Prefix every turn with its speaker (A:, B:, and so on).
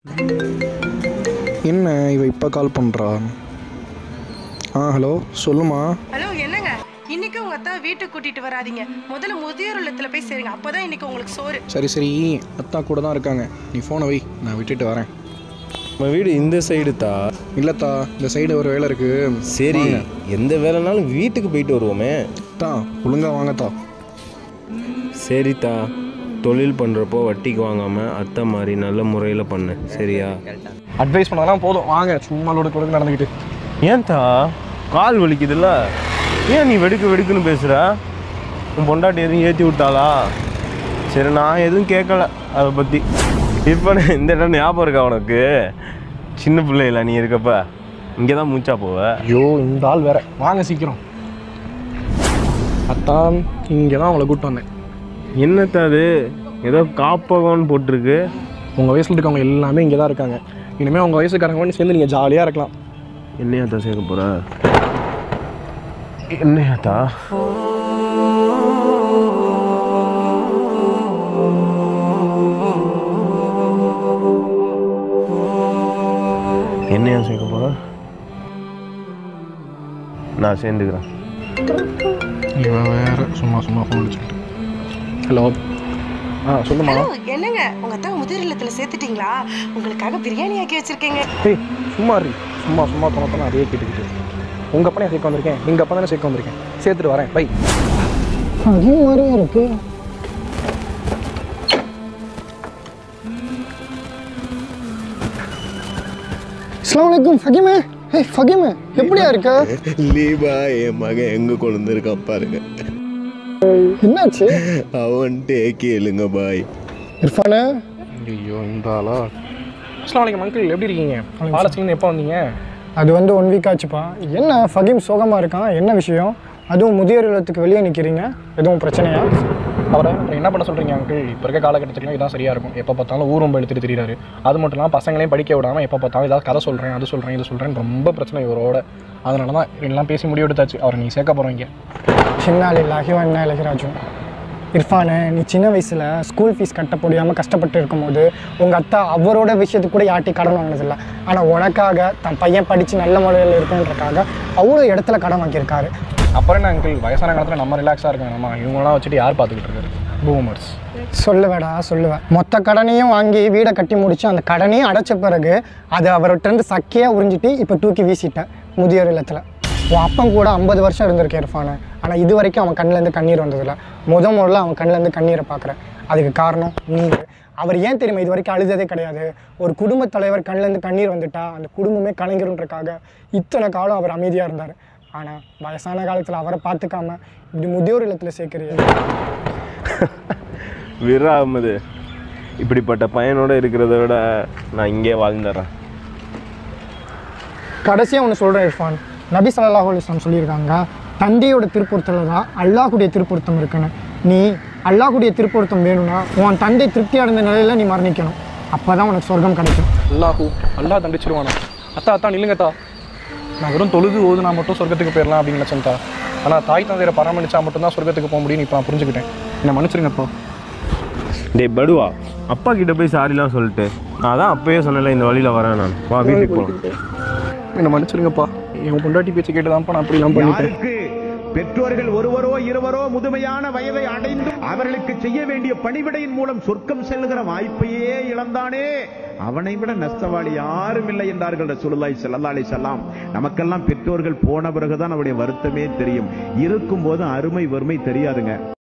A: என்ன இவ இப்போ கால் பண்ணுறா ஆ ஹலோ சொல்லுமா
B: ஹலோ என்னங்க இன்னைக்கு உங்க அத்தா வீட்டுக்கு கூட்டிட்டு வராதீங்க முதல்ல முதியோர் இல்லத்துல போய் சேருங்க அப்பதான் இன்னைக்கு உங்களுக்கு சோறு
A: சரி சரி அத்தா கூட தான் இருக்காங்க நீ ஃபோனை வை நான் விட்டுட்டு வரேன்
C: நம்ம வீடு இந்த சைடு தா
A: இல்லைத்தா இந்த சைடு ஒரு வேலை இருக்கு
C: சரி
A: வாங்க.
C: எந்த வேலைனாலும் வீட்டுக்கு போயிட்டு வருவோமே
A: தா ஒழுங்கா வாங்கத்தா
C: சரிதா தொழில் பண்ணுறப்போ வட்டிக்கு வாங்காமல் அத்தை மாதிரி நல்ல முறையில் பண்ணு சரியா
A: அட்வைஸ் பண்ணதெல்லாம் போதும் வாங்க சும்மா லொடுக்கு லொடுக்கு நடந்துக்கிட்டு
C: ஏன்தா கால் வலிக்குதுல்ல ஏன் நீ வெடுக்கு வெடுக்குன்னு பேசுகிற உன் பொண்டாட்டி எதுவும் ஏற்றி விட்டாளா சரி நான் எதுவும் கேட்கல அதை பற்றி இப்போ இந்த இடம் ஞாபகம் இருக்கா உனக்கு சின்ன பிள்ளைல நீ இருக்கப்ப இங்கே தான் மூச்சா போவ
A: ஐயோ இந்த ஆள் வேற வாங்க சீக்கிரம் அத்தான் இங்கே தான் அவளை கூப்பிட்டு வந்தேன்
C: என்னத்த அது ஏதோ காப்பகம்னு போட்டிருக்கு
A: உங்கள் வயசில் இருக்கவங்க எல்லாமே இங்கே தான் இருக்காங்க இனிமேல் உங்கள் வயசுக்காரங்க சேர்ந்து நீங்கள் ஜாலியாக இருக்கலாம்
C: என்னையாத்தா சேர்க்க போற என்னையாத்தா என்னையா சேர்க்க போற நான் சேர்ந்துக்கிறேன்
A: இவன் வேற சும்மா சும்மா ஃபோன் அடிச்சுக்கிட்டு ஹலோ ஆ சொல்லுமா
B: ஹலோ என்னங்க உங்க அத்தா முதியோர் இல்லத்துல சேர்த்துட்டீங்களா உங்களுக்காக பிரியாணி ஆக்கி வச்சிருக்கேங்க
A: ஏய் சும்மா இரு சும்மா சும்மா தோணத்தோன அதையே கேட்டுக்கிட்டு உங்கள் அப்பா சேர்க்க வந்திருக்கேன் எங்கள் அப்பா தானே சேர்க்க வந்திருக்கேன் சேர்த்துட்டு வரேன் பை
D: அதே மாதிரியே இருக்கு அஸ்லாம் வலைக்கும் ஃபகிமே ஏய் ஃபகிமே எப்படியா இருக்க
E: லீபா என் மகன் எங்க கொண்டு இருக்கான் பாருங்க
D: என்னாச்சு
E: அவன்கிட்டே கேளுங்க பாய்
D: இர்ஃபானு
A: ஐயோ இந்த ஆளா அஸ்லாம் வலைக்கம் அங்கிள் எப்படி இருக்கீங்க பாலஸ்தீன் எப்போ வந்தீங்க
D: அது வந்து ஒன் வீக் ஆச்சுப்பா என்ன ஃபகீம் சோகமாக இருக்கான் என்ன விஷயம் அதுவும் முதியோர் இல்லத்துக்கு வெளியே நிற்கிறீங்க எதுவும் பிரச்சனையா
A: அவரை அப்புறம் என்ன பண்ண சொல்கிறீங்க அங்கிள் இப்போ இருக்க காலகட்டத்துக்குலாம் இதான் சரியாக இருக்கும் எப்போ பார்த்தாலும் ஊரும் எடுத்துகிட்டு திரியிறாரு அது மட்டும் இல்லாமல் பசங்களையும் படிக்க விடாமல் எப்போ பார்த்தாலும் ஏதாவது கதை சொல்கிறேன் அது சொல்கிறேன் இது சொல்கிறேன் ரொம்ப பிரச்சனை இவரோட அதனால தான் எல்லாம் பேசி முடிவு எடுத்தாச்சு அவரை நீ சேர்க்க போகிறீங்க
D: சின்ன இல்லாஹி வண்ண இலகிராஜு இர்ஃபானு நீ சின்ன வயசில் ஸ்கூல் ஃபீஸ் கட்ட முடியாமல் கஷ்டப்பட்டு இருக்கும்போது உங்கள் அத்தா அவரோட விஷயத்துக்கு கூட யார்ட்டி கடன் வாங்கினதில்ல ஆனால் உனக்காக தன் பையன் படித்து நல்ல முறையில் இருக்கணுன்றக்காக அவ்வளோ இடத்துல கடன் வாங்கியிருக்காரு
A: அப்புறம் என்ன அங்கிள் வயசான காலத்தில் நம்ம ரிலாக்ஸாக இருக்காங்க நம்ம இவங்களாம் வச்சுட்டு யார் பார்த்துக்கிட்டு இருக்காரு பூமர்ஸ்
D: சொல்லுவேடா சொல்லுவேன் மொத்த கடனையும் வாங்கி வீடை கட்டி முடிச்சு அந்த கடனையும் அடைச்ச பிறகு அதை அவர்கிட்ட இருந்து சக்கையாக உறிஞ்சிட்டு இப்போ தூக்கி வீசிட்டேன் முதியோர் இல்லத்தில் உன் அப்பன் கூட ஐம்பது வருஷம் இருந்திருக்கேன் இர்ஃபானு ஆனால் இது வரைக்கும் அவன் கண்ணிலேருந்து கண்ணீர் வந்ததில்ல முத முதல்ல அவன் கண்ணிலேருந்து கண்ணீரை பார்க்குறேன் அதுக்கு காரணம் நீங்கள் அவர் ஏன் தெரியுமா இது வரைக்கும் அழுததே கிடையாது ஒரு குடும்பத் தலைவர் கண்ணிலேருந்து கண்ணீர் வந்துட்டா அந்த குடும்பமே கலைஞருன்றக்காக இத்தனை காலம் அவர் அமைதியாக இருந்தார் ஆனால் வயசான காலத்தில் அவரை பார்த்துக்காம இப்படி முதியோர் இல்லத்தில் சேர்க்குறீங்க
C: விரா அகமது இப்படிப்பட்ட பையனோட இருக்கிறத விட நான் இங்கே வாழ்ந்துடுறேன்
D: கடைசியாக ஒன்று சொல்கிறேன் இர்ஃபான் நபி ஸல்லல்லாஹு அலைஹி வஸல்லம் சொல்லியிருக்காங்க தந்தையோட திருப்பொருத்தத்தில் தான் அல்லாஹ்வுடைய திருப்பொருத்தம் இருக்குன்னு நீ அல்லாஹ்வுடைய திருப்பொருத்தம் வேணும்னா உன் தந்தை திருப்தி அடைந்த நிலையில் நீ மரணிக்கணும் அப்போ தான் உனக்கு சொர்க்கம் கிடைக்கும்
A: அல்லாஹூ அல்லாஹ் தண்டிச்சிருவானா அத்தா அத்தா நில்லுங்கத்தா நான் வெறும் தொழுது ஓதுனா மட்டும் சொர்க்கத்துக்கு போயிடலாம் அப்படின்னு நினச்சேன்தா ஆனால் தாய் தந்தையரை பராமரிச்சா மட்டும்தான் சொர்க்கத்துக்கு போக முடியும்னு இப்போ நான் புரிஞ்சுக்கிட்டேன் என்னை மன்னிச்சிருங்கப்பா
C: டேய் படுவா அப்பா கிட்ட போய் சாரிலாம் சொல்லிட்டு நான் தான் அப்பயே சொன்னல இந்த வழியில் வரேன் நான் வா வீட்டுக்கு போகலாம்
A: என்னை மன்னிச்சிருங்கப்பா என் பொண்டாட்டி பேச்சு கேட்டு தான்ப்பா நான் அப்படிலாம் பண்ணிட்டேன்
F: யாருக்கு பெற்றோர்கள் ஒருவரோ இருவரோ முதுமையான வயதை அடைந்தும் அவர்களுக்கு செய்ய வேண்டிய பணிவிடையின் மூலம் சொர்க்கம் செல்லுகிற வாய்ப்பையே இழந்தானே அவனை விட நஷ்டவாளி யாரும் இல்லை என்றார்கள் ரசூலுல்லாஹி ஸல்லல்லாஹு அலைஹி வஸல்லம் நமக்கெல்லாம் பெற்றோர்கள் போன பிறகுதான் அவருடைய வருத்தமே தெரியும் இருக்கும் போது அருமை வறுமை தெரியாதுங்க